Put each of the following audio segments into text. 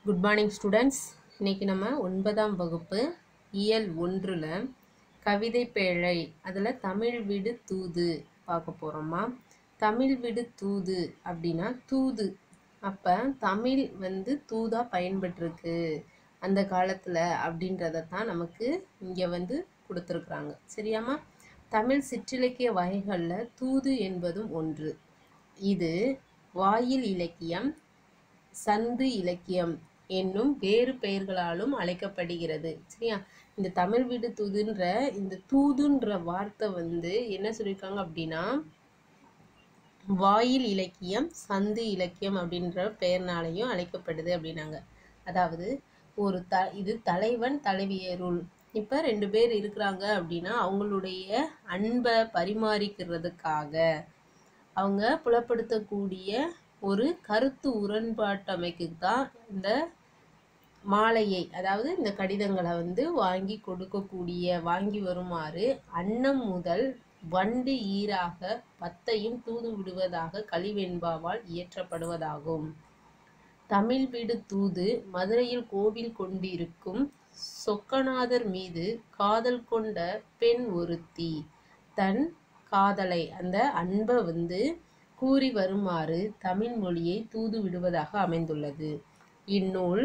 good morning students இன்னைக்கு நம்ம ஒன்பதாம் வகுப்பு இயல் ஒன்றில் கவிதை பேழை அதில் தமிழ் விடு தூது பார்க்க போகிறோமா தமிழ் விடு தூது அப்படின்னா தூது அப்போ தமிழ் வந்து தூதாக பயன்பட்டிருக்கு அந்த காலத்தில் அப்படின்றத தான் நமக்கு இங்கே வந்து கொடுத்துருக்குறாங்க சரியாம்மா தமிழ் சிற்றிலக்கிய வகைகளில் தூது என்பதும் ஒன்று இது வாயில் இலக்கியம் சந்து இலக்கியம் என்னும் வேறு பெயர்களாலும் அழைக்கப்படுகிறது சரியா இந்த தமிழ் வீடு தூதுன்ற இந்த தூதுன்ற வார்த்தை வந்து என்ன சொல்லியிருக்காங்க அப்படின்னா வாயில் இலக்கியம் சந்து இலக்கியம் அப்படின்ற பெயர்னாலையும் அழைக்கப்படுது அப்படின்னாங்க அதாவது ஒரு த இது தலைவன் தலைவியருள் இப்போ ரெண்டு பேர் இருக்கிறாங்க அப்படின்னா அவங்களுடைய அன்பை பரிமாறிக்கிறதுக்காக அவங்க புலப்படுத்தக்கூடிய ஒரு கருத்து உடன்பாட்டமைக்கு தான் இந்த மாலையை அதாவது இந்த கடிதங்களை வந்து வாங்கி கொடுக்கக்கூடிய வாங்கி வருமாறு அன்னம் முதல் வண்டு ஈராக பத்தையும் தூது விடுவதாக கலிவெண்பாவால் இயற்றப்படுவதாகும் தமிழ் விடு தூது மதுரையில் கோவில் கொண்டிருக்கும் சொக்கநாதர் மீது காதல் கொண்ட பெண் ஒருத்தி தன் காதலை அந்த அன்பை வந்து கூறி வருமாறு தமிழ் மொழியை தூது விடுவதாக அமைந்துள்ளது இந்நூல்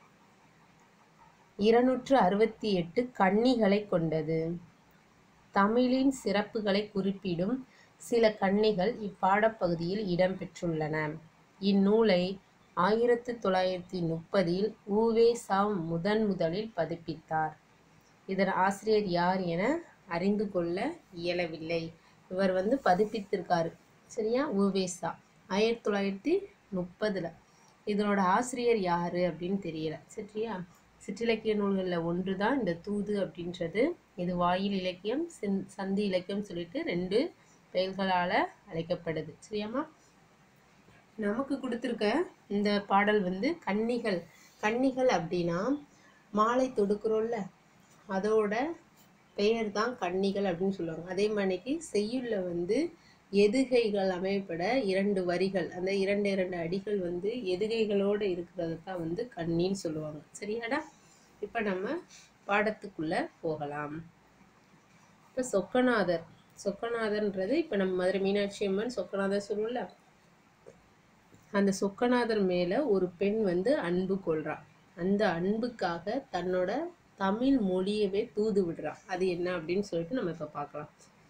இருநூற்று அறுபத்தி எட்டு கன்னிகளை கொண்டது தமிழின் சிறப்புகளை குறிப்பிடும் சில கன்னிகள் இப்பாடப்பகுதியில் இடம்பெற்றுள்ளன இந்நூலை ஆயிரத்து தொள்ளாயிரத்தி முப்பதில் ஊவே சா முதன் முதலில் பதிப்பித்தார் இதன் ஆசிரியர் யார் என அறிந்து கொள்ள இயலவில்லை இவர் வந்து பதிப்பித்திருக்காரு சரியா ஊவேசா ஆயிரத்தி தொள்ளாயிரத்தி முப்பதில் இதனோட ஆசிரியர் யார் அப்படின்னு தெரியல சரியா சிற்றிலக்கிய நூல்களில் ஒன்று தான் இந்த தூது அப்படின்றது இது வாயில் இலக்கியம் சிந் சந்தி இலக்கியம் சொல்லிட்டு ரெண்டு பெயர்களால் அழைக்கப்படுது சரியாம்மா நமக்கு கொடுத்துருக்க இந்த பாடல் வந்து கன்னிகள் கன்னிகள் அப்படின்னா மாலை தொடுக்கிறோம்ல அதோட பெயர் தான் கன்னிகள் அப்படின்னு சொல்லுவாங்க அதே மாதிரிக்கு செய்யுள்ள வந்து எதுகைகள் அமைப்பட இரண்டு வரிகள் அந்த இரண்டு இரண்டு அடிகள் வந்து எதுகைகளோடு இருக்கிறது தான் வந்து கண்ணின்னு சொல்லுவாங்க சரியாடா இப்போ நம்ம பாடத்துக்குள்ளே போகலாம் இப்போ சொக்கநாதர் சொக்கநாதர்ன்றது இப்போ நம்ம மதுரை மீனாட்சி அம்மன் சொக்கநாதர் சொல்லுவோம்ல அந்த சொக்கநாதர் மேலே ஒரு பெண் வந்து அன்பு கொள்றா அந்த அன்புக்காக தன்னோட தமிழ் மொழியவே தூது விடுறா அது என்ன அப்படின்னு சொல்லிட்டு நம்ம இப்போ பார்க்கலாம்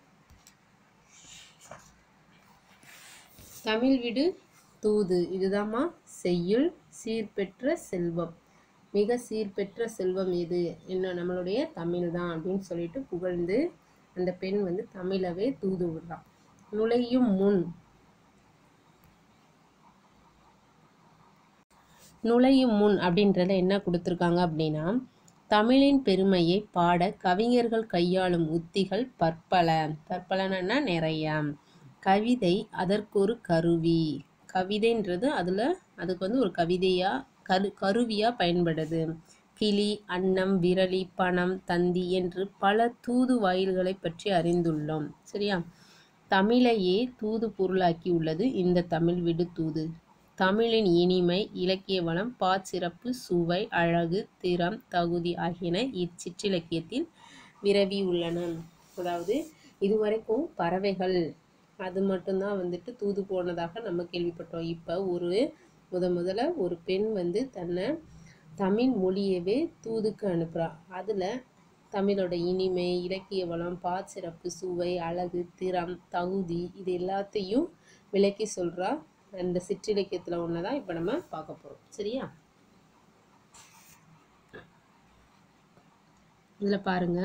தமிழ் விடு தூது இதுதாம்மா செய்யுள் சீர்பெற்ற செல்வம் மிக சீர்பெற்ற செல்வம் எது என்ன நம்மளுடைய தமிழ் தான் அப்படின்னு சொல்லிட்டு புகழ்ந்து அந்த பெண் வந்து தமிழவே தூது விடுறான் நுழையும் முன் நுழையும் முன் அப்படின்றத என்ன கொடுத்துருக்காங்க அப்படின்னா தமிழின் பெருமையை பாட கவிஞர்கள் கையாளும் உத்திகள் பற்பல பற்பலன்னா நிறைய கவிதை அதற்கொரு கருவி கவிதைன்றது அதில் அதுக்கு வந்து ஒரு கவிதையாக கரு கருவியாக பயன்படுது கிளி அன்னம் விரலி பணம் தந்தி என்று பல தூது வாயில்களை பற்றி அறிந்துள்ளோம் சரியா தமிழையே தூது பொருளாக்கி உள்ளது இந்த தமிழ் விடு தூது தமிழின் இனிமை இலக்கிய வளம் பாச்சிறப்பு சுவை அழகு திறம் தகுதி ஆகியன இச்சிற்றிலக்கியத்தில் விரவி உள்ளன அதாவது இதுவரைக்கும் பறவைகள் அது மட்டும்தான் வந்துட்டு தூது போனதாக நம்ம கேள்விப்பட்டோம் இப்போ ஒரு முத முதல்ல ஒரு பெண் வந்து தன்னை தமிழ் மொழியவே தூதுக்கு அனுப்புகிறா அதில் தமிழோட இனிமை இலக்கிய வளம் பாச்சிறப்பு சுவை அழகு திறம் தகுதி இது எல்லாத்தையும் விளக்கி சொல்கிறா அந்த சிற்றிலக்கியத்தில் ஒன்று தான் இப்போ நம்ம பார்க்க போகிறோம் சரியா இதில் பாருங்க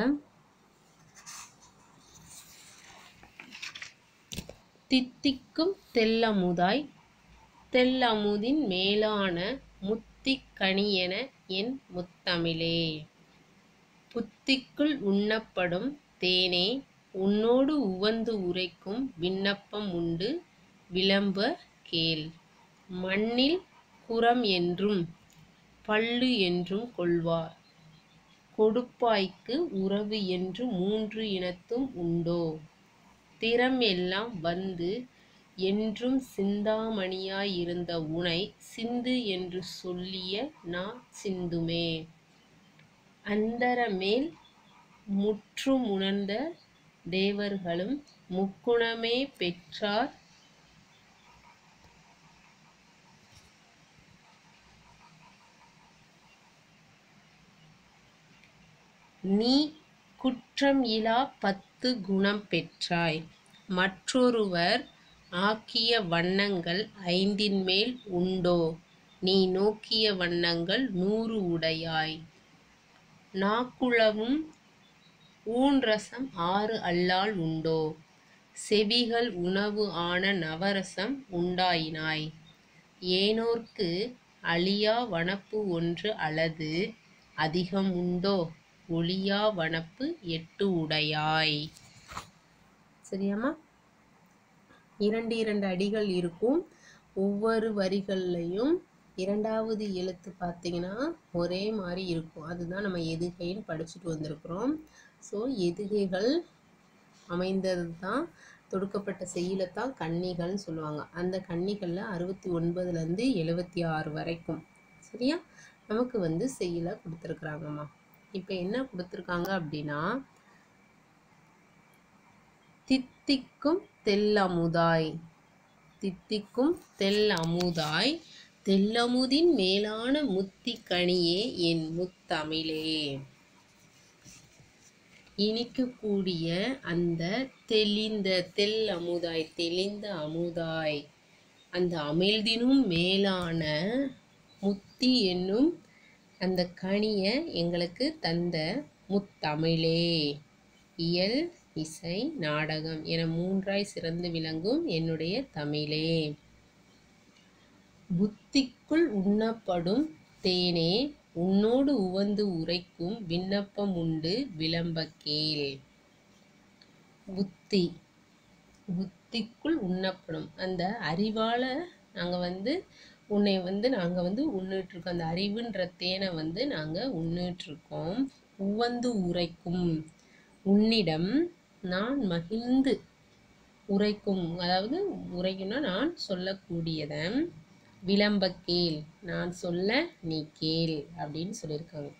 தித்திக்கும் தெல்லமுதாய் தெல்லமுதின் மேலான முத்திக்கனியென என் முத்தமிழே புத்திக்குள் உண்ணப்படும் தேனே உன்னோடு உவந்து உரைக்கும் விண்ணப்பம் உண்டு விளம்ப கேள் மண்ணில் குரம் என்றும் பல்லு என்றும் கொள்வார் கொடுப்பாய்க்கு உறவு என்று மூன்று இனத்தும் உண்டோ திறம் எல்லாம் வந்து என்றும் சிந்தாமணியாய் இருந்த உனை சிந்து என்று சொல்லிய நா சிந்துமே அந்தரமேல் முற்றுமுணர்ந்த தேவர்களும் முக்குணமே பெற்றார் நீ குற்றம் இலா பத்து குணம் பெற்றாய் மற்றொருவர் ஆக்கிய வண்ணங்கள் ஐந்தின் மேல் உண்டோ நீ நோக்கிய வண்ணங்கள் நூறு உடையாய் நாக்குளவும் ஊன்ரசம் ஆறு அல்லால் உண்டோ செவிகள் உணவு ஆன நவரசம் உண்டாயினாய் ஏனோர்க்கு அழியா வனப்பு ஒன்று அளது அதிகம் உண்டோ ஒளியா வனப்பு எட்டு உடையாய் சரியாம்மா இரண்டு இரண்டு அடிகள் இருக்கும் ஒவ்வொரு வரிகள்லையும் இரண்டாவது எழுத்து பார்த்தீங்கன்னா ஒரே மாதிரி இருக்கும் அதுதான் நம்ம எதுகைன்னு படிச்சுட்டு வந்திருக்கிறோம் ஸோ எதுகைகள் அமைந்தது தான் தொடுக்கப்பட்ட செய்யுளை தான் கன்னிகள்னு சொல்லுவாங்க அந்த கன்னிகளில் அறுபத்தி ஒன்பதுலேருந்து எழுபத்தி ஆறு வரைக்கும் சரியா நமக்கு வந்து செய்யுளை கொடுத்துருக்குறாங்கம்மா இப்போ என்ன கொடுத்துருக்காங்க அப்படின்னா தித்திக்கும் தெல்லமுதாய் தித்திக்கும் தெல்லமுதாய் தெல்லமுதின் மேலான முத்திக்கனியே என் முத்தமிழே இனிக்கக்கூடிய அந்த தெளிந்த தெல் அமுதாய் தெளிந்த அமுதாய் அந்த அமிழ்தினும் மேலான முத்தி என்னும் அந்த கனியை எங்களுக்கு தந்த முத்தமிழே இயல் இசை நாடகம் என மூன்றாய் சிறந்து விளங்கும் என்னுடைய தமிழே புத்திக்குள் உண்ணப்படும் தேனே உன்னோடு உவந்து உரைக்கும் விண்ணப்பம் உண்டு விளம்ப கேள் புத்தி புத்திக்குள் உண்ணப்படும் அந்த அறிவால நாங்கள் வந்து உன்னை வந்து நாங்கள் வந்து உண்ணிட்டுருக்கோம் அந்த அறிவுன்ற தேனை வந்து நாங்கள் உண்ணிட்டுருக்கோம் உவந்து உரைக்கும் உன்னிடம் நான் மகிழ்ந்து உரைக்கும் அதாவது உரைக்கும்னா நான் சொல்லக்கூடியதன் விளம்ப கேள் நான் சொல்ல நீ கேள் அப்படின்னு சொல்லியிருக்காங்க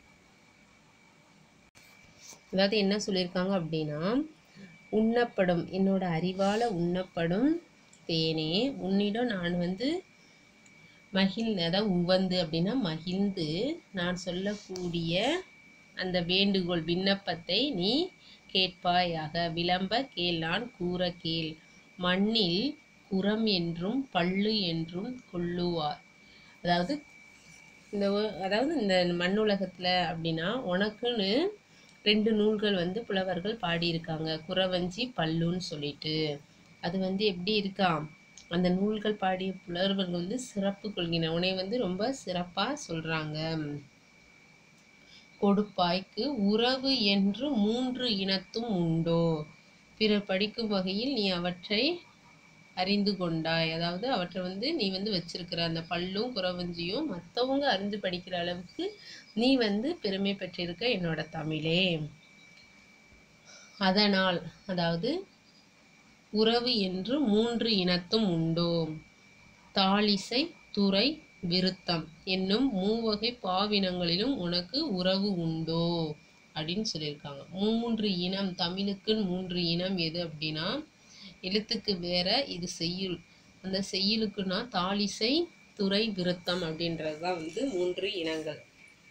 அதாவது என்ன சொல்லியிருக்காங்க அப்படின்னா உண்ணப்படும் என்னோட அறிவால் உண்ணப்படும் தேனே உன்னிடம் நான் வந்து மகிழ்ந்து அதாவது உவந்து அப்படின்னா மகிழ்ந்து நான் சொல்லக்கூடிய அந்த வேண்டுகோள் விண்ணப்பத்தை நீ கேட்பாயாக விளம்ப கேள் நான் கூற கேள் மண்ணில் குரம் என்றும் பள்ளு என்றும் கொள்ளுவார் அதாவது இந்த ஒ- அதாவது இந்த மண்ணுலகத்தில் அப்படின்னா உனக்குன்னு ரெண்டு நூல்கள் வந்து புலவர்கள் பாடியிருக்காங்க குறவஞ்சி பல்லுன்னு சொல்லிட்டு அது வந்து எப்படி இருக்காம் அந்த நூல்கள் பாடிய புலவர்கள் வந்து சிறப்பு கொள்கின உன்னை வந்து ரொம்ப சிறப்பாக சொல்கிறாங்க கொடுப்பாய்க்கு உறவு என்று மூன்று இனத்தும் உண்டோ பிறர் படிக்கும் வகையில் நீ அவற்றை அறிந்து கொண்டாய் அதாவது அவற்றை வந்து நீ வந்து வச்சிருக்கிற அந்த பல்லும் குறவஞ்சியும் மற்றவங்க அறிந்து படிக்கிற அளவுக்கு நீ வந்து பெருமை பெற்றிருக்க என்னோட தமிழே அதனால் அதாவது உறவு என்று மூன்று இனத்தும் உண்டோ தாளிசை துறை விருத்தம் என்னும் மூவகை பாவினங்களிலும் உனக்கு உறவு உண்டோ அப்படின்னு சொல்லியிருக்காங்க மூன்று இனம் தமிழுக்குன்னு மூன்று இனம் எது அப்படின்னா எழுத்துக்கு வேற இது செய்யுள் அந்த செய்யுளுக்குன்னா தாளிசை துறை விருத்தம் அப்படின்றது தான் வந்து மூன்று இனங்கள்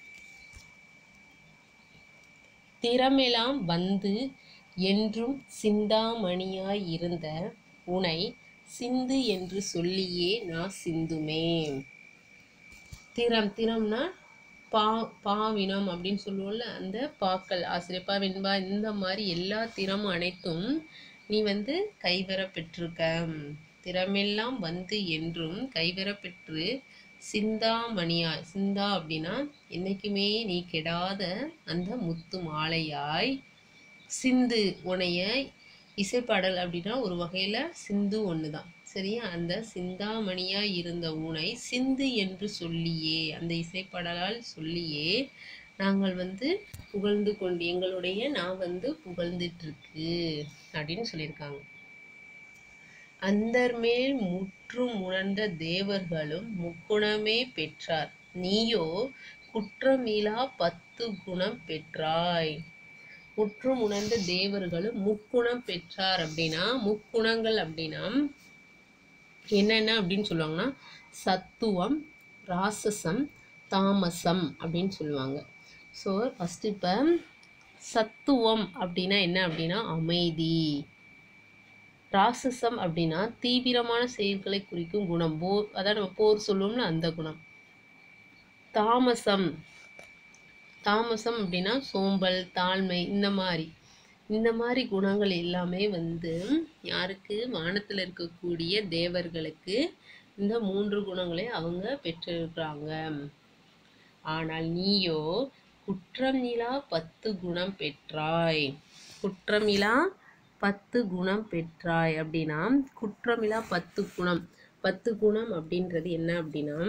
திறமெலாம் வந்து என்றும் சிந்தாமணியாய் இருந்த உனை சிந்து என்று சொல்லியே நான் சிந்துமே திறம் திறம்னா பா பாவினம் அப்படின்னு சொல்லுவோம்ல அந்த பாக்கள் ஆசிரியப்பா வெண்பா இந்த மாதிரி எல்லா திறமும் அனைத்தும் நீ வந்து கைவர பெற்றிருக்க திறமெல்லாம் வந்து என்றும் கைவர பெற்று சிந்தாமணியாய் சிந்தா அப்படின்னா என்னைக்குமே நீ கெடாத அந்த முத்து மாலையாய் சிந்து உனைய இசைப்பாடல் அப்படின்னா ஒரு வகையில் சிந்து ஒன்று தான் சரியா அந்த சிந்தாமணியாய் இருந்த உனை சிந்து என்று சொல்லியே அந்த இசைப்பாடலால் சொல்லியே நாங்கள் வந்து புகழ்ந்து கொண்டு எங்களுடைய நான் வந்து புகழ்ந்துட்டு இருக்கு அப்படின்னு சொல்லியிருக்காங்க அந்தர்மேல் முற்றும் உணர்ந்த தேவர்களும் முக்குணமே பெற்றார் நீயோ குற்றமிலா பத்து குணம் பெற்றாய் முற்றும் உணர்ந்த தேவர்களும் முக்குணம் பெற்றார் அப்படின்னா முக்குணங்கள் அப்படின்னா என்னென்ன அப்படின்னு சொல்லுவாங்கன்னா சத்துவம் ராசசம் தாமசம் அப்படின்னு சொல்லுவாங்க ஸோ ஃபஸ்ட்டு இப்போ சத்துவம் அப்படின்னா என்ன அப்படின்னா அமைதி ராசசம் அப்படின்னா தீவிரமான செயல்களை குறிக்கும் குணம் போர் அதான் நம்ம போர் சொல்லுவோம்ல அந்த குணம் தாமசம் தாமசம் அப்படின்னா சோம்பல் தாழ்மை இந்த மாதிரி இந்த மாதிரி குணங்கள் எல்லாமே வந்து யாருக்கு வானத்தில் இருக்கக்கூடிய தேவர்களுக்கு இந்த மூன்று குணங்களை அவங்க பெற்றிருக்கிறாங்க ஆனால் நீயோ குற்றமிலா பத்து குணம் பெற்றாய் குற்றமிலா பத்து குணம் பெற்றாய் அப்படின்னா குற்றமிலா பத்து குணம் பத்து குணம் அப்படின்றது என்ன அப்படின்னா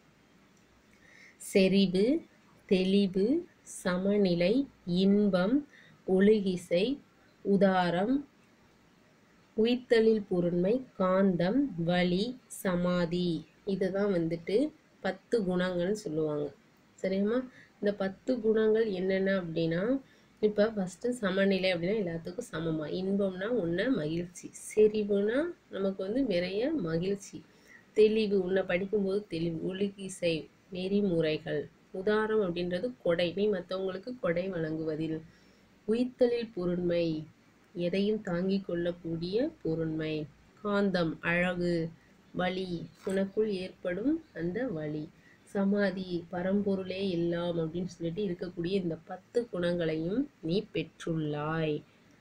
செறிவு தெளிவு சமநிலை இன்பம் ஒழுகிசை உதாரம் உயிர்த்தலில் பொருண்மை காந்தம் வலி சமாதி இதுதான் வந்துட்டு பத்து குணங்கள்னு சொல்லுவாங்க சரியாம்மா இந்த பத்து குணங்கள் என்னென்ன அப்படின்னா இப்போ ஃபஸ்ட்டு சமநிலை அப்படின்னா எல்லாத்துக்கும் சமமா இன்பம்னா ஒன்று மகிழ்ச்சி செறிவுனா நமக்கு வந்து நிறைய மகிழ்ச்சி தெளிவு உன்னை படிக்கும்போது தெளிவு ஒழுகிசை நெறிமுறைகள் உதாரம் அப்படின்றது கொடை நீ மற்றவங்களுக்கு கொடை வழங்குவதில் உயிர்த்தலில் பொருண்மை எதையும் தாங்கிக் கொள்ளக்கூடிய பொருண்மை காந்தம் அழகு வலி உனக்குள் ஏற்படும் அந்த வலி சமாதி பரம்பொருளே எல்லாம் அப்படின்னு சொல்லிட்டு இருக்கக்கூடிய இந்த பத்து குணங்களையும் நீ பெற்றுள்ளாய்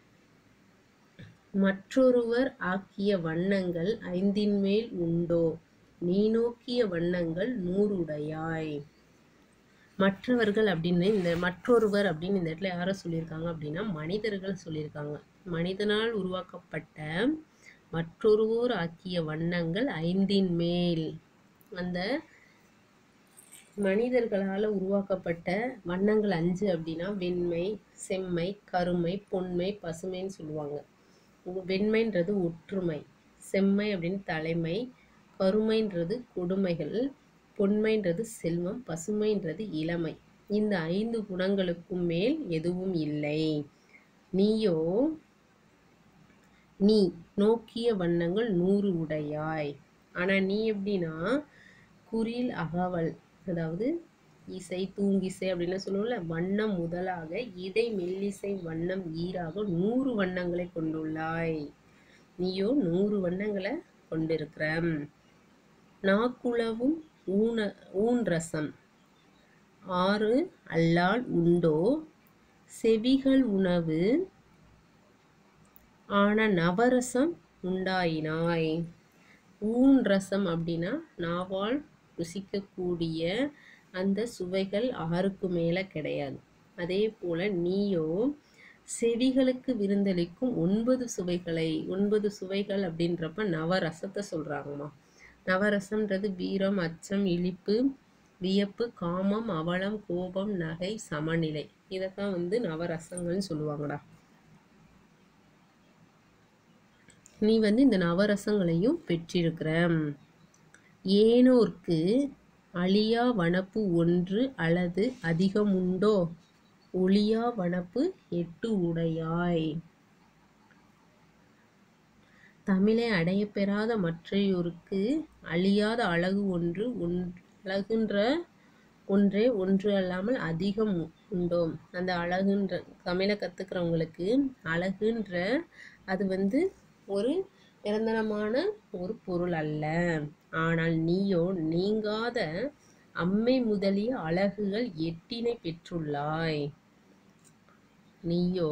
மற்றொருவர் ஆக்கிய வண்ணங்கள் ஐந்தின் மேல் உண்டோ நீ நோக்கிய வண்ணங்கள் நூறுடையாய் மற்றவர்கள் அப்படின்னு இந்த மற்றொருவர் அப்படின்னு இந்த இடத்துல யாரை சொல்லியிருக்காங்க அப்படின்னா மனிதர்கள் சொல்லியிருக்காங்க மனிதனால் உருவாக்கப்பட்ட மற்றொருவோர் ஆக்கிய வண்ணங்கள் ஐந்தின் மேல் அந்த மனிதர்களால் உருவாக்கப்பட்ட வண்ணங்கள் அஞ்சு அப்படின்னா வெண்மை செம்மை கருமை பொன்மை பசுமைன்னு சொல்லுவாங்க வெண்மைன்றது ஒற்றுமை செம்மை அப்படின்னு தலைமை கருமைன்றது கொடுமைகள் பொன்மைன்றது செல்வம் பசுமைன்றது இளமை இந்த ஐந்து குணங்களுக்கும் மேல் எதுவும் இல்லை நீயோ நீ நோக்கிய வண்ணங்கள் நூறு உடையாய் ஆனால் நீ எப்படின்னா குறில் அகவல் அதாவது இசை தூங்கிசை அப்படின்னு சொல்லுவோம்ல வண்ணம் முதலாக இடை மெல்லிசை வண்ணம் ஈராக நூறு வண்ணங்களை கொண்டுள்ளாய் நீயோ நூறு வண்ணங்களை கொண்டிருக்கிற நாக்குளவும் ஊன ஊன் ரசம் ஆறு அல்லால் உண்டோ செவிகள் உணவு ஆன நவரசம் உண்டாயினாய் ஊன் ரசம் அப்படின்னா நாவால் ருசிக்கக்கூடிய அந்த சுவைகள் ஆறுக்கு மேலே கிடையாது அதே போல் நீயோ செவிகளுக்கு விருந்தளிக்கும் ஒன்பது சுவைகளை ஒன்பது சுவைகள் அப்படின்றப்ப நவரசத்தை சொல்கிறாங்கம்மா நவரசம்ன்றது வீரம் அச்சம் இழிப்பு வியப்பு காமம் அவலம் கோபம் நகை சமநிலை இதைத்தான் வந்து நவரசங்கள்னு சொல்லுவாங்கடா நீ வந்து இந்த நவரசங்களையும் பெற்றிருக்கிற ஏனோர்க்கு அழியா வனப்பு ஒன்று அல்லது அதிகம் உண்டோ ஒளியா வனப்பு எட்டு உடையாய் தமிழை அடையப்பெறாத மற்றையோருக்கு அழியாத அழகு ஒன்று ஒன் அழகுன்ற ஒன்றே ஒன்று அல்லாமல் அதிகம் உண்டோ அந்த அழகுன்ற தமிழை கற்றுக்கிறவங்களுக்கு அழகுன்ற அது வந்து ஒரு நிரந்தரமான ஒரு பொருள் அல்ல ஆனால் நீயோ நீங்காத அம்மை முதலிய அழகுகள் எட்டினை பெற்றுள்ளாய் நீயோ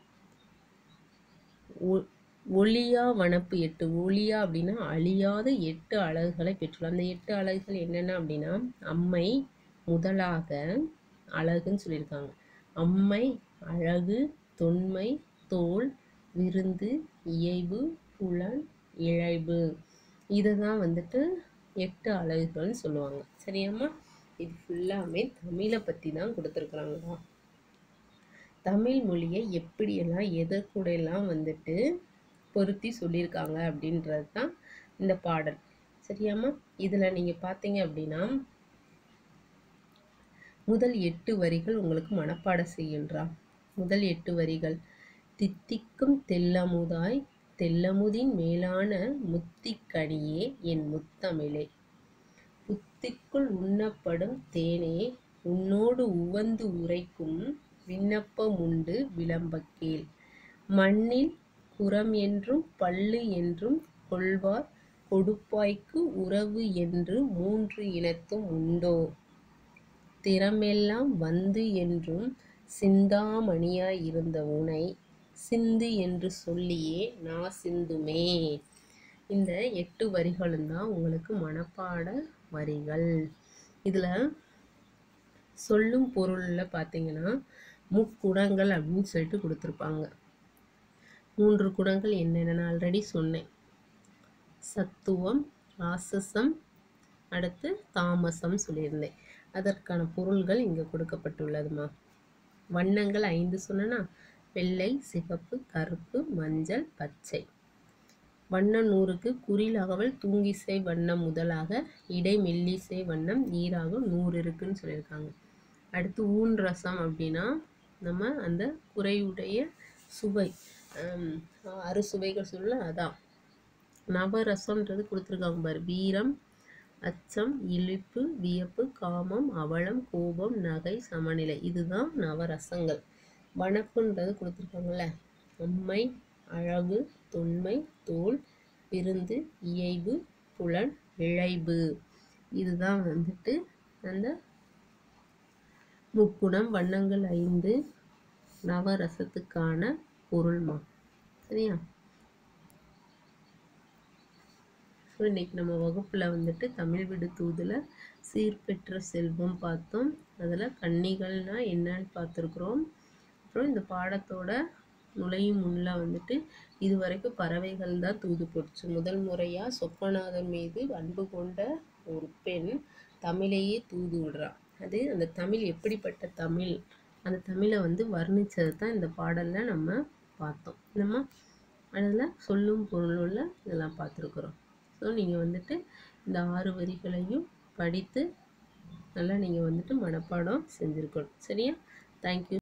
ஒ- ஒளியா வனப்பு எட்டு ஒளியா அப்படின்னா அழியாத எட்டு அழகுகளை பெற்றுள்ள அந்த எட்டு அழகுகள் என்னென்ன அப்படின்னா அம்மை முதலாக அழகுன்னு சொல்லியிருக்காங்க அம்மை அழகு தொன்மை தோல் விருந்து இயைபு புலன் இழைபு இதை தான் வந்துட்டு எட்டு அழகுகள்னு சொல்லுவாங்க சரியாம்மா இது ஃபுல்லாமே தமிழை பற்றி தான் கொடுத்துருக்குறாங்கடா தமிழ் மொழியை எப்படியெல்லாம் எதற்கூடையெல்லாம் வந்துட்டு பொருத்தி சொல்லியிருக்காங்க அப்படின்றது தான் இந்த பாடல் சரியாம்மா இதில் நீங்கள் பார்த்தீங்க அப்படின்னா முதல் எட்டு வரிகள் உங்களுக்கு மனப்பாடம் செய்கின்றான் முதல் எட்டு வரிகள் தித்திக்கும் தெல்லமுதாய் தெல்லமுதின் மேலான முத்திக்கனியே என் முத்தமிழே புத்திக்குள் உண்ணப்படும் தேனே உன்னோடு உவந்து உரைக்கும் விண்ணப்பம் உண்டு விளம்பக்கேள் மண்ணில் குரம் என்றும் பல்லு என்றும் கொள்வார் கொடுப்பாய்க்கு உறவு என்று மூன்று இனத்தும் உண்டோ திறமெல்லாம் வந்து என்றும் சிந்தாமணியாய் இருந்த உனை சிந்து என்று சொல்லியே நா சிந்துமே இந்த எட்டு வரிகளும் தான் உங்களுக்கு மனப்பாட வரிகள் இதில் சொல்லும் பொருளில் பார்த்தீங்கன்னா முக்குணங்கள் அப்படின்னு சொல்லிட்டு கொடுத்துருப்பாங்க மூன்று குணங்கள் என்னென்ன நான் ஆல்ரெடி சொன்னேன் சத்துவம் ராசசம் அடுத்து தாமசம் சொல்லியிருந்தேன் அதற்கான பொருள்கள் இங்கே கொடுக்கப்பட்டுள்ளதுமா வண்ணங்கள் ஐந்து சொன்னனா வெள்ளை சிவப்பு கருப்பு மஞ்சள் பச்சை வண்ண நூறுக்கு குறில் அகவல் தூங்கிசை வண்ணம் முதலாக இடை மெல்லிசை வண்ணம் ஈராக நூறு இருக்குன்னு சொல்லியிருக்காங்க அடுத்து ஊன் ரசம் அப்படின்னா நம்ம அந்த குறையுடைய சுவை ஹம், அறுசுவைகள் சொல்ல அதான் நவரசம்ன்றது கொடுத்துருக்காங்க பாரு வீரம் அச்சம் இழிப்பு வியப்பு காமம் அவலம் கோபம் நகை சமநிலை இதுதான் நவரசங்கள் வனப்புன்றது கொடுத்துருக்காங்கல்ல அம்மை அழகு தொன்மை தோல் விருந்து இயைபு புலன் விளைவு இதுதான் வந்துட்டு அந்த முக்குணம் வண்ணங்கள் ஐந்து நவரசத்துக்கான பொருள்மா சரியா ஸோ இன்னைக்கு நம்ம வகுப்பில் வந்துட்டு தமிழ் விடு தூதில் சீர்பெற்ற செல்வம் பார்த்தோம் அதில் கன்னிகள்னா என்னன்னு பார்த்துருக்குறோம் அப்புறம் இந்த பாடத்தோட நுழையும் முன்ல வந்துட்டு இதுவரைக்கும் பறவைகள் தான் தூது போட்டுச்சு முதல் முறையாக சொப்பநாதன் மீது அன்பு கொண்ட ஒரு பெண் தமிழையே தூது விடுறா அது அந்த தமிழ் எப்படிப்பட்ட தமிழ் அந்த தமிழை வந்து வர்ணிச்சது தான் இந்த பாடலில் நம்ம பார்த்தோம் நம்ம அதில் சொல்லும் பொருளுள்ள இதெல்லாம் பார்த்துருக்குறோம் ஸோ நீங்கள் வந்துட்டு இந்த ஆறு வரிகளையும் படித்து நல்லா நீங்கள் வந்துட்டு மனப்பாடம் செஞ்சுருக்கணும் சரியா தேங்க்யூ